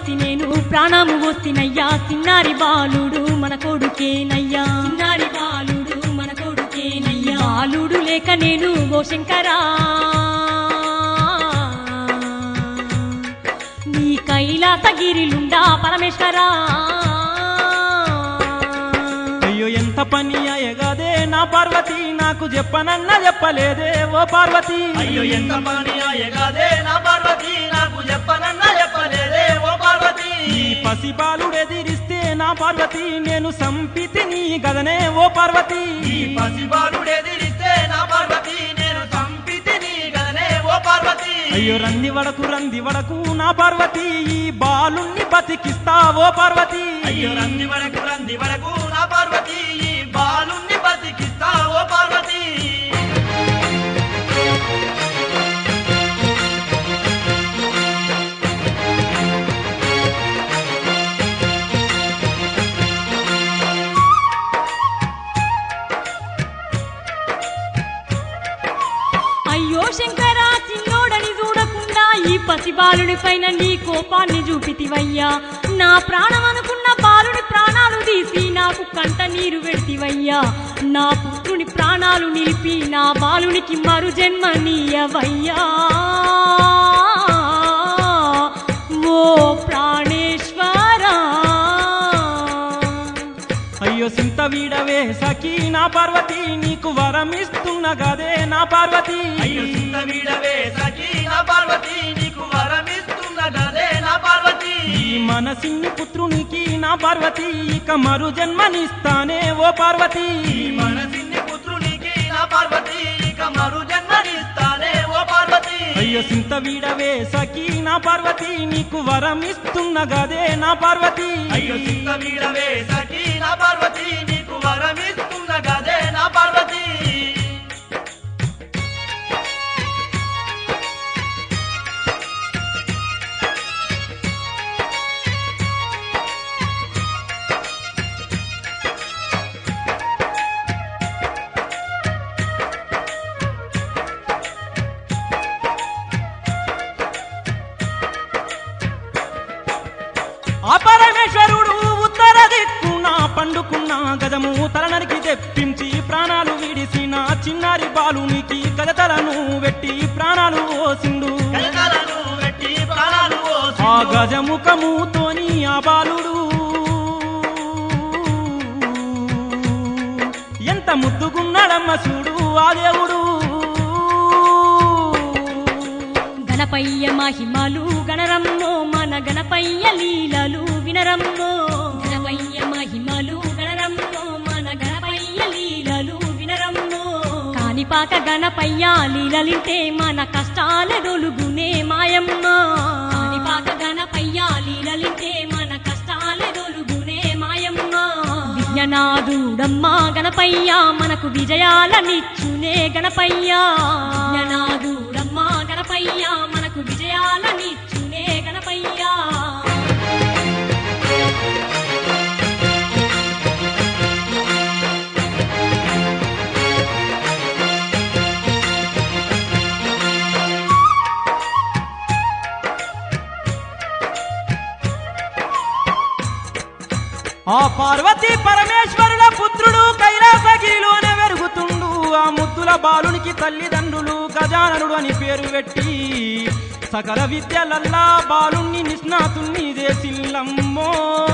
చూసి నేను ప్రాణము వస్తినయ్యా చిన్నారి బాలుడు మన కొడుకేనయ్యా చిన్నారి బాలుడు మన కొడుకేనయ్యా బాలుడు లేక నేను ఓ శంకరా నీ కైలాసగిరిలుండా పరమేశ్వరా అయ్యో ఎంత పని అయ్యగాదే నా పార్వతి నాకు చెప్పనన్న చెప్పలేదే ఓ పార్వతి అయ్యో ఎంత పని ఆయగాదే నా పార్వతి నాకు చెప్పనన్నా చెప్పలేదే ఓ పార్వతి ఈ పసిబాలుడెదిరిస్తే నా పార్వతి నేను సంపితిని గదనే ఓ పార్వతి ఈ పసిబాలుడెదిరిస్తే నా పార్వతి నేను సంపితిని గదనే ఓ పార్వతి అయ్యో రంది వడకు రంది వడకు నా పార్వతి ఈ బాలుణ్ణి బతికిస్తా ఓ పార్వతి అయ్యో రంది వరకు రంది వరకు నా పార్వతి ఈ బాలుణ్ణి బతికిస్తా ఓ పార్వతి అయ్యో శంకరా చిన్నోడని చూడకుండా ఈ పసి బాలుని పైన నీ కోపాన్ని చూపితివయ్యా నా ప్రాణం అనుకున్న బాలుని ప్రాణాలు తీసి నాకు కంట నీరు పెడితివయ్యా నా పుత్రుని ప్రాణాలు నిలిపి నా బాలునికి మరు జన్మ నీయవయ్యా ఓ ప్రాణేశ్వరా అయ్యో సింత వీడవే సఖీ నా పార్వతి నీకు వరమిస్తున్న గదే నా పార్వతి అయ్యో చింత వీడవే సఖీ నా పార్వతి నీకు వరమిస్తున్న గదే నా పార్వతి ఈ మనసిన్ని పుత్రునికి నా పార్వతి ఇక మరు జన్మనిస్తానే ఓ పార్వతి ఈ మనసిన్ని పుత్రునికి నా పార్వతి ఇక మరు జన్మనిస్తానే ఓ పార్వతి అయ్యో సింత వీడవే సఖీ నా పార్వతి నీకు వరమిస్తున్న గదే నా పార్వతి అయ్యో చింత వీడవే సఖీ నా పార్వతి నీకు వరమిస్తున్న గదే నా పార్వతి ఆ పరమేశ్వరుడు ఉత్తర దిక్కున పండుకున్న గజము తలనరికి తెప్పించి ప్రాణాలు విడిసిన చిన్నారి బాలునికి కలతలను వెట్టి ప్రాణాలు ఓసిండు కలకాలను వెట్టి ప్రాణాలు ఓసి ఆ గజముఖముతోని ఆ బాలుడు ఎంత ముద్దుగున్నాడమ్మ చూడు ఆ దేవుడు గణపయ్య మహిమలు గణరమ్మో మన గణపయ్య లీలలు వినరమ్మో గణపయ్య మహిమలు గణరమ్మో మన గణపయ్య లీలలు వినరమ్మో కానిపాక గణపయ్య లీలలింటే మన కష్టాల దొలుగునే మాయమ్మ కానిపాక గణపయ్య లీలలింటే మన కష్టాల దొలుగునే మాయమ్మ విజ్ఞనాదుడమ్మ గణపయ్య మనకు విజయాలనిచ్చునే గణపయ్య విజ్ఞనాదుడమ్మ గణపయ్య మనకు విజయాలనిచ్చునే గణపయ్య ఆ పార్వతి పరమేశ్వరుల పుత్రుడు కైలాసగిరిలోనే వెరుగుతుండు ఆ ముద్దుల బాలునికి తల్లిదండ్రులు గజాననుడు అని పేరు పెట్టి సకల విద్యలల్లా బాలుణ్ణి నిష్ణాతుణ్ణి చేసిల్లమ్మో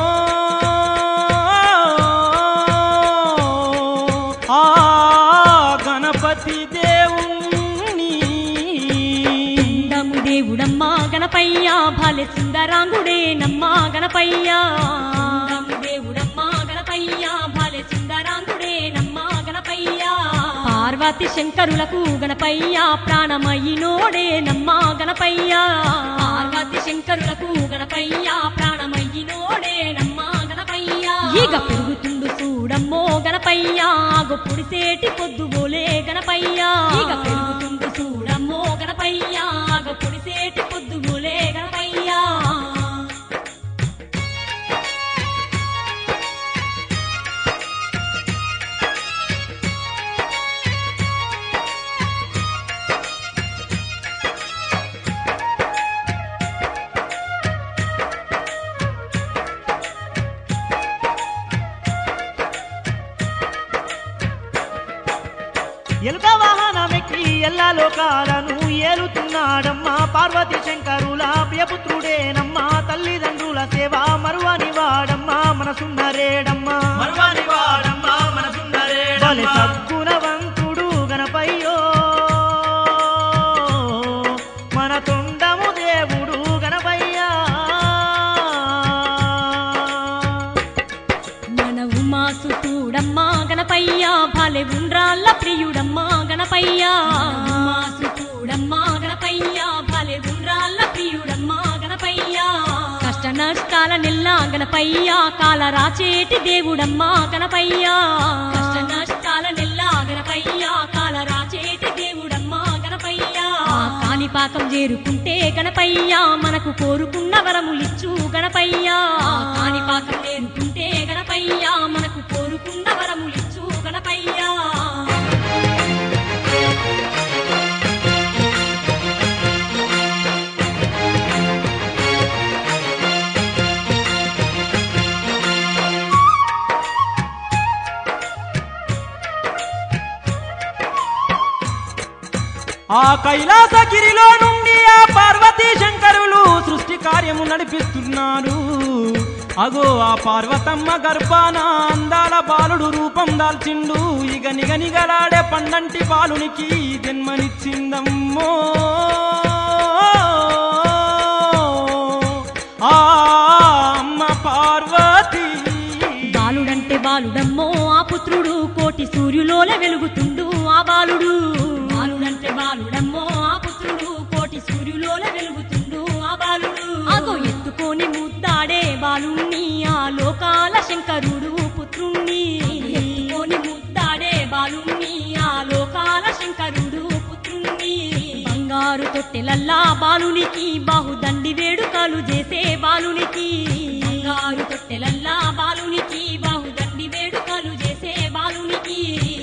ఆ గణపతి దేవుణ్ణి అందము దేవుడమ్మా గణపయ్య భలే సుందరాంగుడే నమ్మా గణపయ్య అందము దేవుడమ్మా గణపయ్య భలే సుందరాంగుడే నమ్మా గణపయ్య పార్వతి శంకరులకు గణపయ్య ప్రాణమయ్యినోడే నమ్మా గణపయ్య పార్వతి శంకరులకు గణపయ్య ప్రాణమయ్యినోడే నమ్మా గణపయ్య ఈగ పెరుగుతుండు చూడమ్మో గణపయ్య గొప్పుడిసేటి పొద్దుబోలే గణపయ్య ఈగ పెరుగుతుండు చూడమ్మో గణపయ్య గొప్పుడిసేటి పొద్దుబోలే గణపయ్య ఎలుక వాహనమెక్కి ఎల్లా లోకాలను ఏలుతున్నాడమ్మా పార్వతి శంకరుల ప్రియపుత్రుడేనమ్మా తల్లిదండ్రుల సేవ మరువని వాడమ్మా మనసున్నరేడమ్మా మరువాని వాడమ్మా బలి మనసున్నరేడమ్మా సద్గుణవంతుడు గణపయ్యో మన తొండము దేవుడు గణపయ్యా మన ఉమాసుతుడమ్మా గణపయ్యా భలే ఉండ్రాళ్ళ ప్రియుడమ్మా గణపయ్యా ఉమాసుతుడమ్మా గణపయ్యా భలే ఉండ్రాళ్ళ ప్రియుడమ్మా గణపయ్యా కష్ట నష్టాల నెల్లా గణపయ్యా కాల రాచేటి దేవుడమ్మా గణపయ్యా కష్ట నష్టాల నెల్లా గణపయ్యా కాల రాచేటి దేవుడమ్మా గణపయ్యా కాణిపాకం చేరుకుంటే గణపయ్యా మనకు కోరుకున్న వరములిచ్చు గణపయ్యా కాణిపాకం చేరుకుంటే గణపయ్యా మనకు కోరుకున్న వరములిచ్చు గణపయ్యా ఆ కైలాసగిరిలో నుండి ఆ పార్వతీ శంకరులు సృష్టి కార్యము నడిపిస్తున్నారు అగో ఆ పార్వతమ్మ గర్భాన అందాల బాలుడు రూపం దాల్చిండు ఇక నిగ నిగలాడే పండంటి బాలునికి జన్మనిచ్చిందమ్మో ఆ అమ్మ పార్వతీ బాలుడంటే బాలుడమ్మో ఆ పుత్రుడు కోటి సూర్యులోల వెలుగుతుండు ఆ బాలుడు బాలుడంటే బాలుడమ్మో ఆ పుత్రుడు కోటి సూర్యులోల వెలుగుతుండు ఆ బాలుడు అగో ఎత్తుకొని ముద్దాడే బాలుణ్ణి ఆ లోకాల శంకరుడు పుత్రుణ్ణి ఎత్తుకొని ముద్దాడే బాలుణ్ణి ఆ లోకాల శంకరుడు పుత్రుణ్ణి బంగారు తొట్టెలల్లా బాలునికి బాహుదండి వేడుకలు చేసే బాలునికి బంగారు తొట్టెలల్లా బాలునికి బాహుదండి వేడుకలు చేసే బాలునికి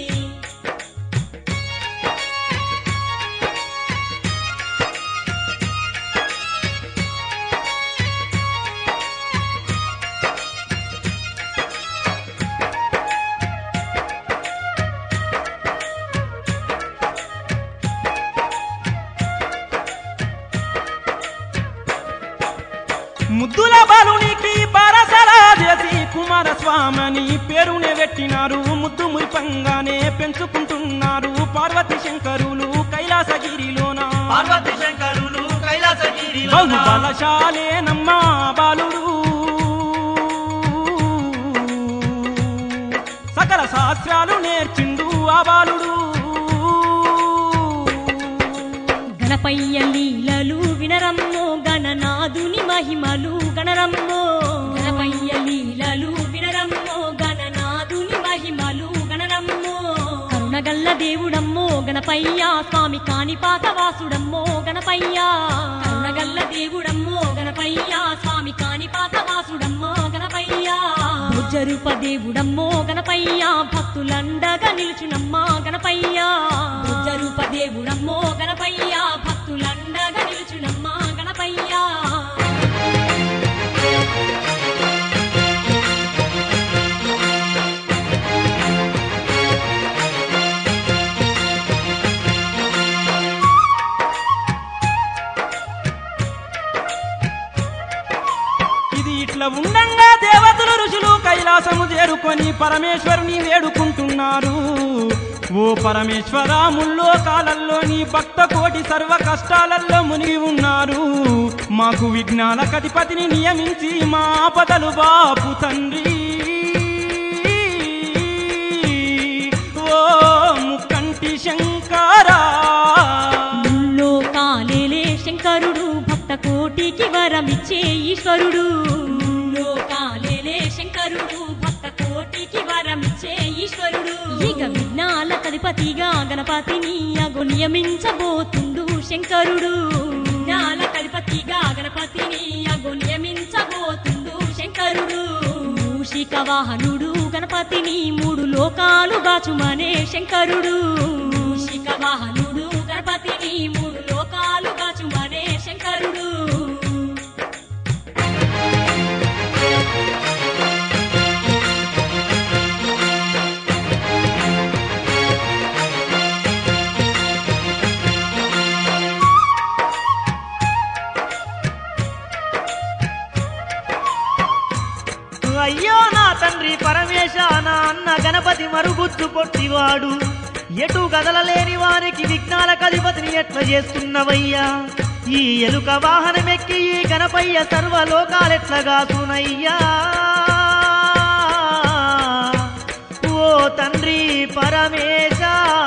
ముద్దుల బాలునికి బారసలా చేసి కుమారస్వామని పేరునే పెట్టినారు ముద్దు మురిపంగానే పెంచుకుంటున్నారు పార్వతి శంకరులు కైలాసగిరిలోన పార్వతి శంకరులు కైలాసగిరిలో బహు బలశాలేనమ్మా బాలుడు సకల శాస్త్రాలు నేర్చిండు ఆ బాలుడు గణపయ్య లీలలు వినరమ్మో గణనాథుని మహిమలు గణరమ్మో గణపయ్య లీలలు వినరమ్మో గణనాథుని మహిమలు గణరమ్మో కరుణగల్ల దేవుడమ్మో గణపయ్య స్వామి కాణిపాక వాసుడమ్మో గణపయ్య కరుణగల్ల దేవుడమ్మో గణపయ్య స్వామి కాణిపాక వాసుడమ్మో గణపయ్య భుజరూప దేవుడమ్మో గణపయ్య భక్తులండగా నిలుచునమ్మా గణపయ్య భుజరూప దేవుడమ్మో గణపయ్య భక్తులండగా నిలుచునమ్మా గణపయ్య ఇది ఇట్లా ఉండంగా దేవతలు ఋషులు కైలాసము చేరుకొని పరమేశ్వరుని వేడుకుంటున్నారు ఓ పరమేశ్వర ముల్లోకాలల్లో నీ భక్త కోటి సర్వ కష్టాలలో మునిగి ఉన్నారు మాకు విఘ్నాల కధిపతిని నియమించి మా ఆపదలు బాపు తండ్రి ఓ ముక్కంటి శంకరా లోకాలేలే శంకరుడు భక్త కోటికి వరమిచ్చే ఈశ్వరుడు లోకాలేలే శంకరుడు భక్త కోటికి వరమిచ్చే ఈశ్వరుడు ఇక విఘ్నాల కధిపతిగా గణపతిని అగో నియమించబోతుండు శంకరుడు విఘ్నాల కధిపతిగా గణపతిని అగో నియమించబోతుండు శంకరుడు మూషిక వాహనుడు గణపతిని మూడు లోకాలు గాచుమనే శంకరుడు మూషిక వాహనుడు గణపతిని మూడు లోకాలు గాచుమనే శంకరుడు అయ్యో నా తండ్రి పరమేశ నా అన్న గణపతి మరుగుజ్జు పొట్టివాడు ఎటు కదలలేని వారికి విఘ్నాల కధిపతిని ఎట్ల చేస్తున్నవయ్యా ఈ ఎలుక వాహనమెక్కి ఈ గణపయ్య సర్వలోకాలెట్లగా సునయ్యా ఓ తండ్రి పరమేశ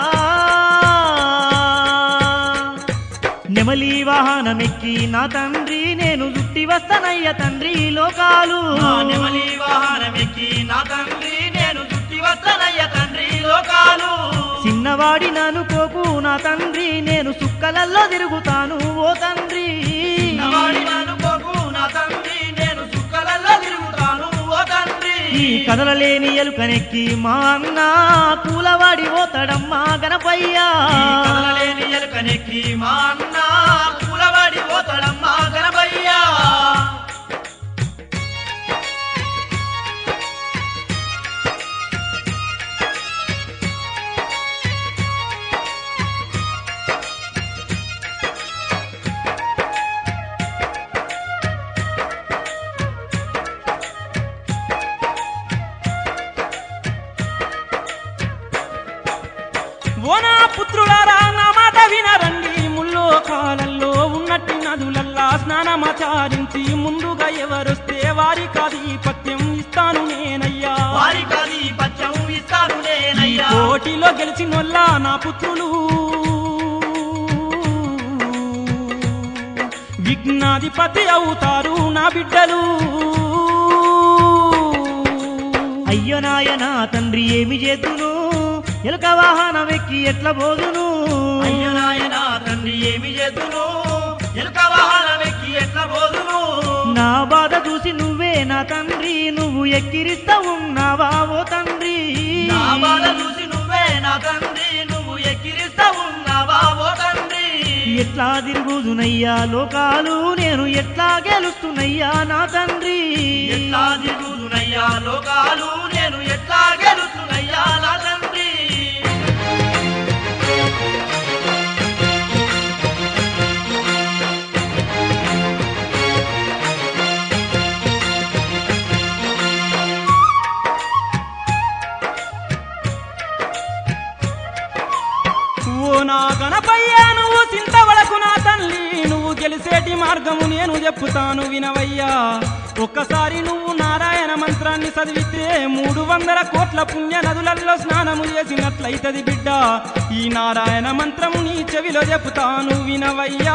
నెమలి వాహనమెక్కి నా తండ్రి నేను చుట్టి వస్తానయ్య తండ్రి లోకాలు నా నెమలి వాహనమెక్కి నా తండ్రి నేను చుట్టి వస్తానయ్య తండ్రి లోకాలు చిన్నవాడి ననుకోకు నా తండ్రి నేను సుక్కలల్లో తిరుగుతాను ఓ తండ్రి నవాడి అనుకోకు నా తండ్రి నేను సుక్కలలో తిరుగుతాను ఓ తండ్రి ఈ కదలలేని ఎలుకనెక్కి మా అన్న పూలవాడి పోతాడమ్మా గణపయ్యా ఈ కదలలేని ఎలుకనెక్కి మా అన్న పూలవాడి పోతాడమ్మా గణపయ్యా ఓ నా పుత్రులారా నా మాట వినరండి ముల్లో కాలంలో ఉన్నట్టి నదులల్లా స్నానమాచారించి ముందుగా ఎవరొస్తే వారి కాదీపత్యం ఇస్తాను నేనయ్యా వారి కది పచ్చం ఇస్తాను ఈ నేనయ్యా పోటీలో గెలిచినొల్లా నా పుత్రులు విఘ్నాధిపతి అవుతారు నా బిడ్డలు అయ్యో నాయన తండ్రి ఏమి చేతును ఎలుక వాహనం ఎక్కి ఎట్ల బోదును అయ్యో నాయన తండ్రి ఏమి చేతును ఎలుక వాహనమెక్కి ఎట్ల పోదును నా బాధ చూసి నువ్వే నా తండ్రి నువ్వు ఎక్కిరిస్తా ఉన్నావా ఓ తండ్రి నా బాధ చూసి నువ్వే నా తండ్రి నువ్వు ఎక్కిరిస్తా ఉన్నావా ఓ తండ్రి ఎట్లా తిరుగుదునయ్యా లోకాలు నేను ఎట్లా గెలుస్తున్నయ్యా నా తండ్రి ఎట్లా దిగుదునయ్యా లోకాలు నేను ఎట్లా గెలుస్తున్నయ్యా నా తండ్రి ఓ నా గణపయ్యా నువ్వు చింతవడకు నా తల్లి నువ్వు గెలిసేటి మార్గము నేను చెప్పుతాను వినవయ్యా ఒక్కసారి నువ్వు నారాయణ మంత్రాన్ని చదివితే మూడు వందల కోట్ల పుణ్య నదులలో స్నానము చేసినట్లయితది బిడ్డ ఈ నారాయణ మంత్రము నీ చెవిలో చెప్పుతాను వినవయ్యా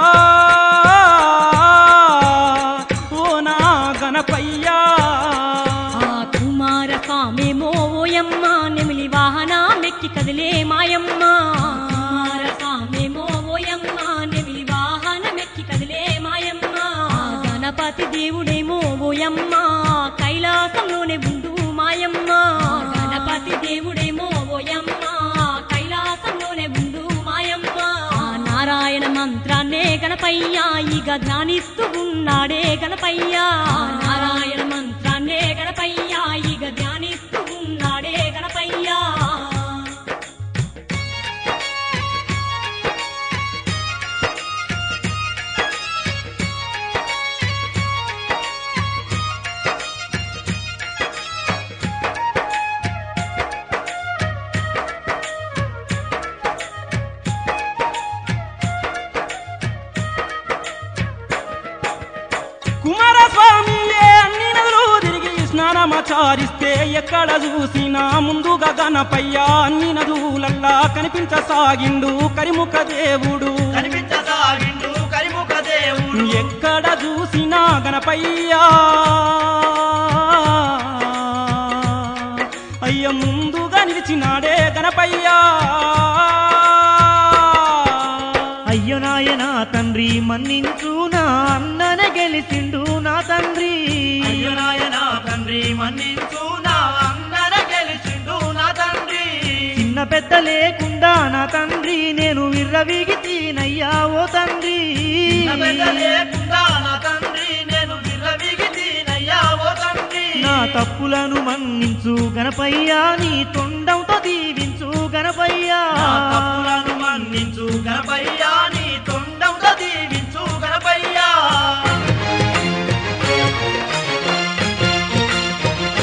ఓ నా గణపయ్యా ఆ కుమార స్వామేమో ఓయమ్మ నెమిలి వాహన మెక్కి కదిలే మాయమ్మ కుమార స్వామేమో ఓయమ్మ నెమిలి వాహన మెక్కి కదిలే మాయమ్మ ఆ గణపతి దేవుడేమో ఓయమ్మ కైలాసంలోనే ఉండు మాయమ్మ గణపతి దేవుడేమో ఓయమ్మ కైలాసంలోనే ఉండు మాయమ్మ ఆ నారాయణ మంత్రాన్నే గణపయ్యా ఇక ధ్యానిస్తూ ఉన్నాడే గణపయ్యా నారాయణ మంత్రాన్నే గణపయ్యా ఇక ధ్యానిస్తూ ఉన్నాడే గణపయ్యా కుమారస్వామియే అన్ని నదులు తిరిగి స్నానమాచారిస్తే ఎక్కడ చూసినా ముందుగా గణపయ్య అన్ని నదులల్లా కనిపించసాగిండు కరిముఖ దేవుడు కనిపించసాగిండు కరిముఖ దేవుడు ఎక్కడ చూసినా గణపయ్యా అయ్య ముందుగా నిలిచినాడే గణపయ్యా అయ్యో నాయన తండ్రి మన్నించు నా అన్ననే గెలిచిండు నా తండ్రి అయ్యో నాయన తండ్రి మన్నించు నా అందర గెలిచిండు నా తండ్రి చిన్న పెద్ద లేకుండా నా తండ్రి నేను విర్రవీగి తీనయ్యా ఓ తండ్రి నా పెద్ద లేకుండా నా తండ్రి నేను విర్రవీగితీనయ్యా ఓ తండ్రి నా తప్పులను మన్నించు గణపయ్యా నీ తొండంతో దీవించు గణపయ్యా నా తప్పులను మన్నించు గణపయ్యా నీ తొండంతో దీవించు గణపయ్యా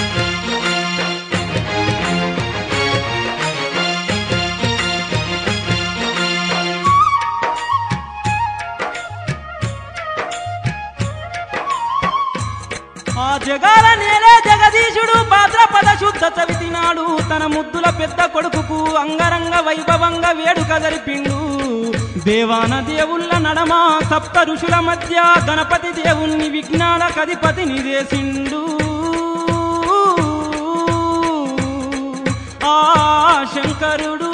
జగాల నేలే జగదీశుడు భాద్రపద శుద్ధ చవితినాడు తన ముద్దుల పెద్ద కొడుకుకు అంగరంగ వైభవంగా వేడుక జరిపిండు దేవాన దేవుళ్ళ నడమ సప్త ఋషుల మధ్య గణపతి దేవుణ్ణి విఘ్నాల కధిపతిని చేసిండు ఆ శంకరుడు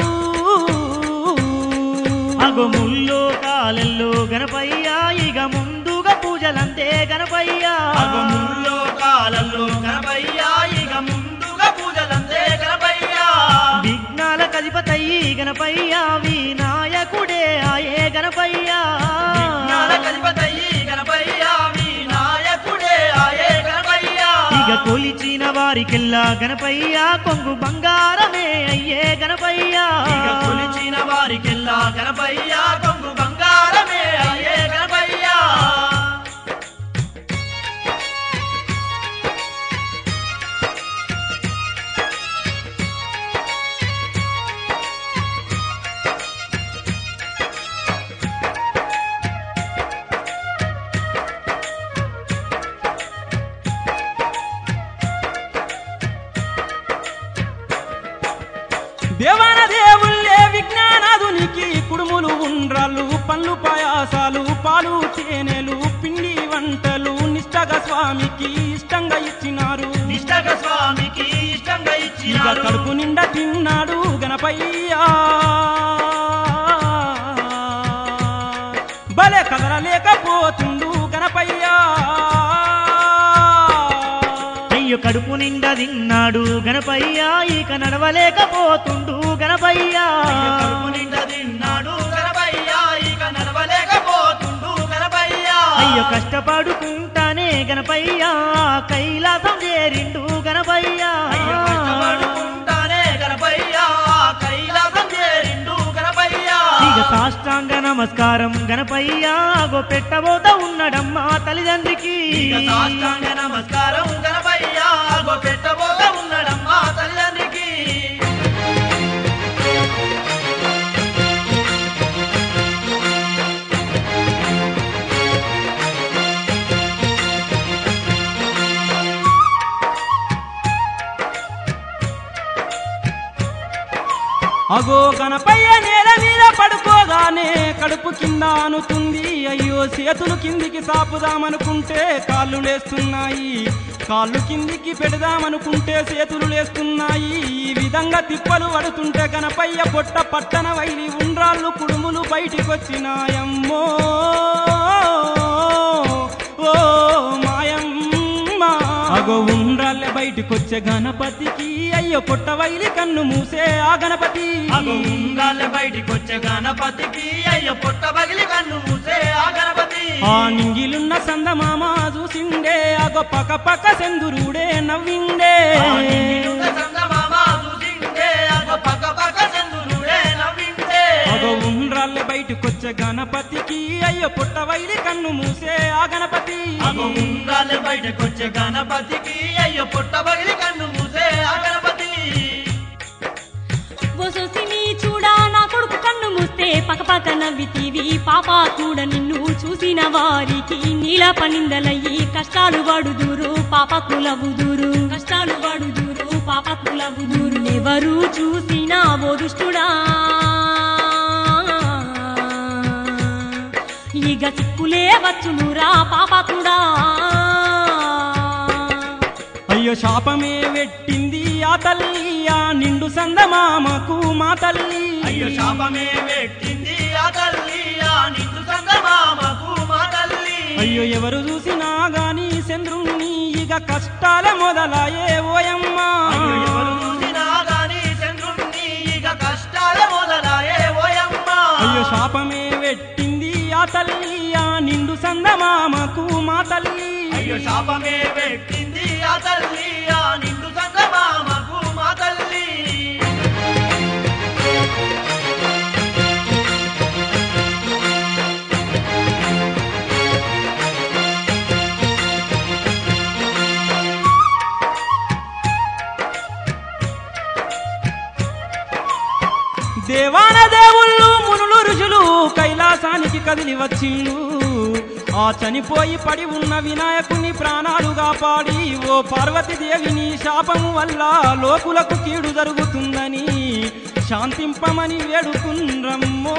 అగముల్లో కాలల్లో గణపయ్య ఇక ముందుగా పూజలంతే గణపయ్య అగముల్లో కాలంలో గణపయ్య ఇక ముందుగా పూజలంతే గణపయ్య విఘ్నాల కధిపతయ్యి గణపయ్య వినాయకుడే ఆయే గణపయ్య విజ్ఞాన కధిపతయ్యి గణపయ్య వినాయకుడే ఆయే గణపయ్య ఇక కొలిచిన వారికెల్లా గణపయ్య కొంగు బంగారమే అయ్యే గణపయ్య ఇక కొలిచిన వారికెల్లా గణపయ్య కొంగు బంగారమే అయ్యే గణపయ్య దేవాన దేవుళ్ళే విజ్ఞానాదునికి కుడుములు ఉండ్రాలు పండ్లు పాయాసాలు పాలు తేనెలు పిండి వంటలు నిష్టగా స్వామికి ఇష్టంగా ఇచ్చినారు నిష్టక స్వామికి ఇష్టంగా ఇక ఇచ్చినారు కడుపు నిండా తిన్నాడు గణపయ్యా భలే కదలలేకపోతుండు గణపయ్యా అయ్యో కడుపు నిండా తిన్నాడు గణపయ్య ఇక నడవలేకపోతుండు గణపయ్య అయ్య కడుపు నిండా తిన్నాడు గణపయ్య ఇక నడవలేకపోతుండు గణపయ్య అయ్యో కష్టపడుకుంటానే గణపయ్య కైలాసం చేరిండు గణపయ్య అయ్య కష్టపడుకుంటానే గణపయ్య కైలాసం చేరిండు గణపయ్య ఇక సాష్టాంగ నమస్కారం గణపయ్య గో పెట్టబోత ఉన్నడమ్మా తల్లిదండ్రికి ఇక సాష్టాంగ నమస్కారం గణపయ్య గో పెట్టబోత ఉన్నాడమ్మా తల్లిదండ్రికి అగో గణపయ్య నేల మీద పడుకోగానే కడుపు కింద అనుతుంది అయ్యో చేతులు కిందికి సాపుదామనుకుంటే కాళ్ళు లేస్తున్నాయి కాళ్ళు కిందికి పెడదామనుకుంటే చేతులు లేస్తున్నాయి ఈ విధంగా తిప్పలు పడుతుంటే గణపయ్య పొట్ట పట్టన వైరి ఉండ్రాళ్ళు కుడుములు బయటికొచ్చినాయమ్మో ఓ మాయమ్మ అగో ఉండ్రాళ్ళే బయటికొచ్చే గణపతికి అయ్యో పొట్ట వైలి కన్ను మూసే ఆ గణపతి అగో ఉంగాళ్ళ బయటికొచ్చే గణపతికి అయ్య పొట్ట పగిలి కన్ను మూసే ఆ గణపతి ఆ నింగిలున్న సందమామ చూసిండే అగో పక పక సెందురుడే నవ్విండే ఆ నింగిలున్న చందమామ చూసిండే అగో పక్క పక్క చంద్రుడే నవ్విండే అగో ఉండ్రాళ్ళే బయటికొచ్చే గణపతికి అయ్యో పొట్ట వైలి కన్ను మూసే ఆ గణపతి అగో ఉంగాళ్ళ బయటకొచ్చే గణపతికి అయ్య పొట్ట పగిలి కన్ను మూసే ఆ గణపతి బొసొసిని చూడా నా కొడుకు కన్ను మూస్తే పకపక నవ్వితీవి పాప కూడా నిన్ను చూసిన వారికి నీల పనిందలయ్యి కష్టాలు పడుదురు పాప కులవుదురు కష్టాలు పడుదురు పాప కులవుదురు ఎవరు చూసినా ఓ దుష్టుడా ఇక చిక్కులే వచ్చునురా పాపకుడా అయ్యో శాపమే పెట్టింది ఆ తల్లి ఆ నిండు సందమామకు మా తల్లి అయ్యో శాపమే పెట్టింది ఆ తల్లి ఆ నిండు చందమామకు మా తల్లి అయ్యో ఎవరు చూసినా గాని చంద్రుణ్ణి ఇక కష్టాల మొదలాయే ఓయమ్మా అయ్యో ఎవరు చూసినా గాని చంద్రుణ్ణి ఇక కష్టాల మొదలాయే ఓయమ్మ అయ్యో శాపమే పెట్టింది ఆ తల్లి ఆ నిండు సందమామకు మా తల్లి అయ్యో శాపమే పెట్టింది ఆ తల్లి ఆ నిండు చందమామకు మా తల్లి దేవాన దేవుళ్ళు మునులు ఋషులు కైలాసానికి కదిలి వచ్చిండు ఆ చనిపోయి పడి ఉన్న వినాయకుని ప్రాణాలు కాపాడి ఓ పార్వతీదేవిని శాపము వల్ల లోకులకు కీడు జరుగుతుందని శాంతింపమని వేడుకుండ్రమ్మో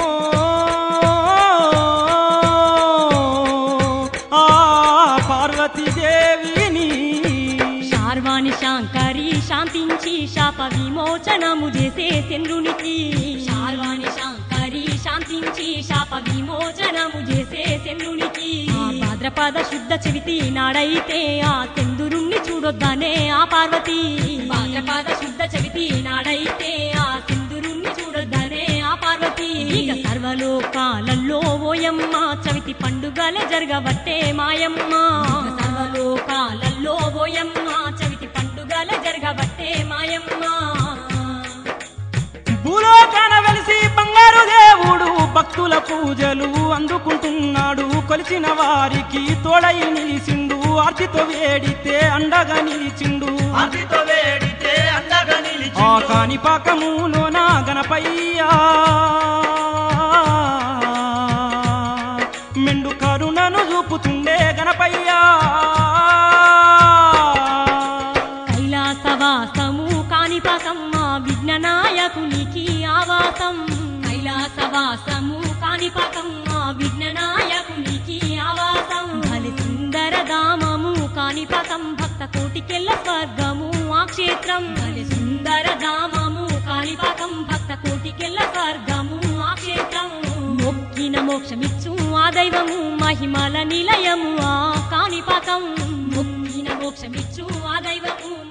ఆ పార్వతీదేవిని శార్వాణి శాంకరి శాంతించి శాప విమోచనము చేసే చంద్రునికి శార్వాణి శాంకరి శాంతించి శాప విమోచనము చేసే చంద్రునికి ఆ భాద్రపద శుద్ధ చవితి నాడైతే ఆ చంద్రుణ్ణి చూడొద్దనే ఆ పార్వతి భాద్రపద శుద్ధ చవితి నాడైతే ఆ చంద్రుణ్ణి చూడొద్దనే ఆ పార్వతి ఇక సర్వలోకాలలో ఓయమ్మ చవితి పండుగలే జరగబట్టే మాయమ్మ సర్వలోకాలలో ఓయమ్మ చవితి పండుగలే జరగబట్టే మాయమ్మ భూలోకాన వెలిసి బంగారు దేవుడు భక్తుల పూజలు అందుకుంటున్నాడు కొలిచిన వారికి తోడై నిలిచిండు ఆర్తితో వేడితే అండగా నిలిచిండు అతితో వేడితే అండగా ఆ నిలిచి కాణిపాకములోన గణపయ్యా మెండు కరుణను చూపుతుండే గణపయ్యా కైలాసవాసము కాణిపాకమ్మ విఘ్ననాయకునికి ఆవాసం కైలాసవాసము కాణిపాకమ్మ విఘ్ననాయకునికి ఆవాసం బలి సుందర ధామము కాణిపాకం భక్త కోటికెళ్ళ స్వర్గము ఆ క్షేత్రం బలి సుందర ధామము కాణిపాకం భక్త కోటికెళ్ళ స్వర్గము ఆ క్షేత్రం మొక్కిన మోక్షమిచ్చు ఆ దైవము మహిమల నిలయము ఆ కాణిపాకం మొక్కిన మోక్షమిచ్చు ఆ దైవము